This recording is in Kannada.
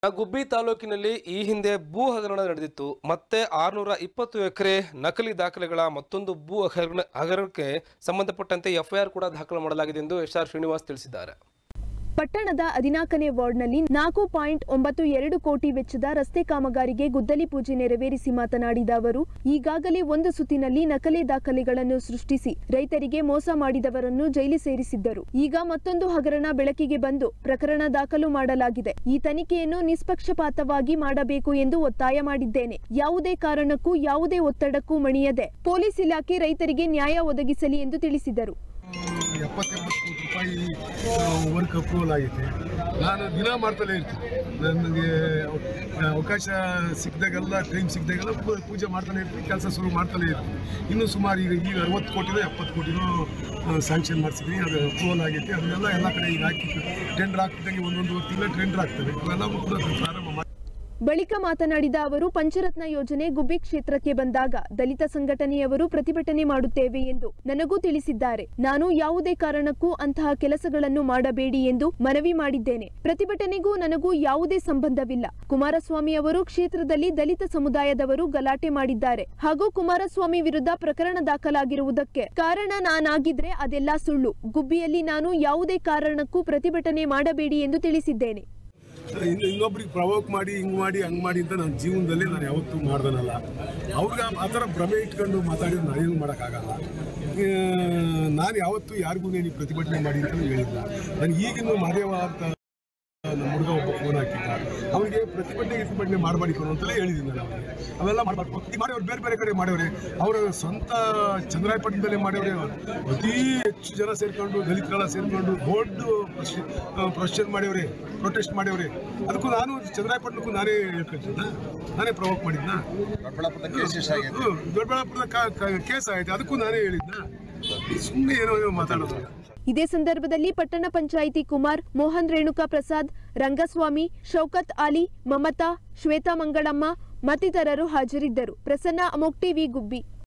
ಗುಬ್ಬಿ ತಾಲೂಕಿನಲ್ಲಿ ಈ ಹಿಂದೆ ಭೂ ಹಗರಣ ನಡೆದಿತ್ತು ಮತ್ತೆ ಆರುನೂರ ಇಪ್ಪತ್ತು ಎಕರೆ ನಕಲಿ ದಾಖಲೆಗಳ ಮತ್ತೊಂದು ಭೂ ಹಗರಣ ಹಗರಣಕ್ಕೆ ಸಂಬಂಧಪಟ್ಟಂತೆ ಎಫ್ಐಆರ್ ಕೂಡ ದಾಖಲು ಮಾಡಲಾಗಿದೆ ಎಂದು ಎಸ್ ಆರ್ ಶ್ರೀನಿವಾಸ್ ತಿಳಿಸಿದ್ದಾರೆ ಪಟ್ಟಣದ ಹದಿನಾಲ್ಕನೇ ವಾರ್ಡ್ನಲ್ಲಿ ನಾಲ್ಕು ಪಾಯಿಂಟ್ ಒಂಬತ್ತು ಎರಡು ಕೋಟಿ ವೆಚ್ಚದ ರಸ್ತೆ ಕಾಮಗಾರಿಗೆ ಗುದ್ದಲಿ ಪೂಜೆ ನೆರವೇರಿಸಿ ಮಾತನಾಡಿದ ಅವರು ಈಗಾಗಲೇ ಒಂದು ಸುತ್ತಿನಲ್ಲಿ ನಕಲಿ ದಾಖಲೆಗಳನ್ನು ಸೃಷ್ಟಿಸಿ ರೈತರಿಗೆ ಮೋಸ ಮಾಡಿದವರನ್ನು ಜೈಲು ಸೇರಿಸಿದ್ದರು ಈಗ ಮತ್ತೊಂದು ಹಗರಣ ಬೆಳಕಿಗೆ ಬಂದು ಪ್ರಕರಣ ದಾಖಲು ಮಾಡಲಾಗಿದೆ ಈ ತನಿಖೆಯನ್ನು ನಿಷ್ಪಕ್ಷಪಾತವಾಗಿ ಮಾಡಬೇಕು ಎಂದು ಒತ್ತಾಯ ಮಾಡಿದ್ದೇನೆ ಯಾವುದೇ ಕಾರಣಕ್ಕೂ ಯಾವುದೇ ಒತ್ತಡಕ್ಕೂ ಮಣಿಯದೆ ಪೊಲೀಸ್ ಇಲಾಖೆ ರೈತರಿಗೆ ನ್ಯಾಯ ಒದಗಿಸಲಿ ಎಂದು ತಿಳಿಸಿದರು ಎಪ್ಪತ್ತೆಂಬತ್ತು ಕೋಟಿ ರೂಪಾಯಿ ವರ್ಕ್ ಅಪ್ರೂವಲ್ ಆಗೈತೆ ನಾನು ದಿನ ಮಾಡ್ತಲೇ ಇರ್ತೀನಿ ನನಗೆ ಅವಕಾಶ ಸಿಕ್ಕಿದಾಗೆಲ್ಲ ಟೈಮ್ ಸಿಕ್ಕಿದಾಗೆಲ್ಲ ಪೂ- ಪೂಜೆ ಮಾಡ್ತಾನೆ ಇರ್ತೀನಿ ಕೆಲಸ ಶುರು ಮಾಡ್ತಾನೆ ಇರ್ತೀನಿ ಇನ್ನೂ ಸುಮಾರು ಈಗ ಈಗ ಅರವತ್ತು ಕೋಟಿನೋ ಎಪ್ಪತ್ತು ಕೋಟಿನೋ ಸ್ಯಾಂಕ್ಷನ್ ಮಾಡಿಸಿದ್ವಿ ಅದು ಅಪ್ರೂವಲ್ ಆಗೈತೆ ಅದನ್ನೆಲ್ಲ ಎಲ್ಲ ಕಡೆ ಈಗ ಹಾಕಿ ಟೆಂಡರ್ ಹಾಕ್ತಿದ್ದಂಗೆ ಒಂದೊಂದು ತಿಂಗಳ ಟೆಂಡರ್ ಆಗ್ತವೆ ಇವೆಲ್ಲವೂ ಕೂಡ ಪ್ರಾರಂಭ ಮಾಡಿ ಬಳಿಕ ಮಾತನಾಡಿದ ಅವರು ಪಂಚರತ್ನ ಯೋಜನೆ ಗುಬ್ಬಿ ಕ್ಷೇತ್ರಕ್ಕೆ ಬಂದಾಗ ದಲಿತ ಸಂಘಟನೆಯವರು ಪ್ರತಿಭಟನೆ ಮಾಡುತ್ತೇವೆ ಎಂದು ನನಗೂ ತಿಳಿಸಿದ್ದಾರೆ ನಾನು ಯಾವುದೇ ಕಾರಣಕ್ಕೂ ಅಂತಹ ಕೆಲಸಗಳನ್ನು ಮಾಡಬೇಡಿ ಎಂದು ಮನವಿ ಮಾಡಿದ್ದೇನೆ ಪ್ರತಿಭಟನೆಗೂ ನನಗೂ ಯಾವುದೇ ಸಂಬಂಧವಿಲ್ಲ ಕುಮಾರಸ್ವಾಮಿ ಅವರು ಕ್ಷೇತ್ರದಲ್ಲಿ ದಲಿತ ಸಮುದಾಯದವರು ಗಲಾಟೆ ಮಾಡಿದ್ದಾರೆ ಹಾಗೂ ಕುಮಾರಸ್ವಾಮಿ ವಿರುದ್ಧ ಪ್ರಕರಣ ದಾಖಲಾಗಿರುವುದಕ್ಕೆ ಕಾರಣ ನಾನಾಗಿದ್ರೆ ಅದೆಲ್ಲ ಸುಳ್ಳು ಗುಬ್ಬಿಯಲ್ಲಿ ನಾನು ಯಾವುದೇ ಕಾರಣಕ್ಕೂ ಪ್ರತಿಭಟನೆ ಮಾಡಬೇಡಿ ಎಂದು ತಿಳಿಸಿದ್ದೇನೆ ಇನ್ನು ಇನ್ನೊಬ್ರಿಗೆ ಪ್ರವೋಕ್ ಮಾಡಿ ಹಿಂಗೆ ಮಾಡಿ ಹಂಗೆ ಮಾಡಿ ಅಂತ ನನ್ನ ಜೀವನದಲ್ಲಿ ನಾನು ಯಾವತ್ತೂ ಮಾಡ್ದನಲ್ಲ ಅವ್ರಿಗೆ ಆ ಥರ ಭ್ರಮೆ ಇಟ್ಕೊಂಡು ಮಾತಾಡಿದ್ರೆ ನಾನೇನು ಮಾಡೋಕ್ಕಾಗಲ್ಲ ಆ, ನಾನು ಯಾವತ್ತೂ ಯಾರಿಗೂ ನೀವು ಪ್ರತಿಭಟನೆ ಮಾಡಿ ಅಂತ ಹೇಳಿಲ್ಲ ನನಗೆ ಈಗಿನ ಮಾದೇವ ಅಂತ ನಮ್ಮ ಹುಡುಗ ಒಬ್ಬ ಫೋನ್ ಹಾಕಿದ್ದ ಅವನಿಗೆ ಪ್ರತಿಭಟನೆ ಪ್ರತಿಭಟನೆ ಮಾಡಬೇಡಿ ಕೊಡು ಅಂತಲೇ ಹೇಳಿದ್ದೀನಿ ನಾನು ಅವನಿಗೆ ಅವೆಲ್ಲ ಮಾಡಬಾರ್ದು ಈಗ ಮಾಡ್ಯವ್ರು ಬೇರೆ ಬೇರೆ ಕಡೆ ಮಾಡ್ಯವ್ರೆ ಅವರ ಸ್ವಂತ ಚಂದ್ರಾಯಪಟ್ಟಣದಲ್ಲೇ ಮಾಡ್ಯವ್ರೆ ಅತಿ ಹೆಚ್ಚು ಜನ ಸೇರ್ಕೊಂಡು ದಲಿತರೆಲ್ಲ ಸೇರ್ಕೊಂಡು ದೊಡ್ಡ ಪ್ರೊಸೆಷನ್ ಮಾಡ್ಯವ್ರೆ ಪ್ರೊಟೆಸ್ಟ್ ಮಾಡ್ಯವ್ರೆ ಅದಕ್ಕೂ ನಾನು ಚಂದ್ರಾಯಪಟ್ಟಣಕ್ಕೂ ನಾನೇ ಹೇಳ್ಕೊಳ್ತಿದ್ದ ನಾನೇ ಪ್ರವೋಕ್ ಮಾಡಿದ್ನ ಹ್ಮ್, ದೊಡ್ಡಬಳ್ಳಾಪುರದ ಕೇಸ್ ಆಯ್ತು ಅದಕ್ಕೂ ನಾನೇ ಹೇಳಿದ್ನ ಸುಮ್ಮನೆ ಏನೋ ಏನೋ ಮಾತಾಡೋದು ಇದೇ ಸಂದರ್ಭದಲ್ಲಿ ಪಟ್ಟಣ ಪಂಚಾಯಿತಿ ಕುಮಾರ್ ಮೋಹನ್ ರೇಣುಕಾ ಪ್ರಸಾದ್ ರಂಗಸ್ವಾಮಿ ಶೌಕತ್ ಅಲಿ ಮಮತಾ ಶ್ವೇತಾ ಮಂಗಳಮ್ಮ ಮತ್ತಿತರರು ಹಾಜರಿದ್ದರು ಪ್ರಸನ್ನ ಅಮೋಕ್ ಟಿವಿ ಗುಬ್ಬಿ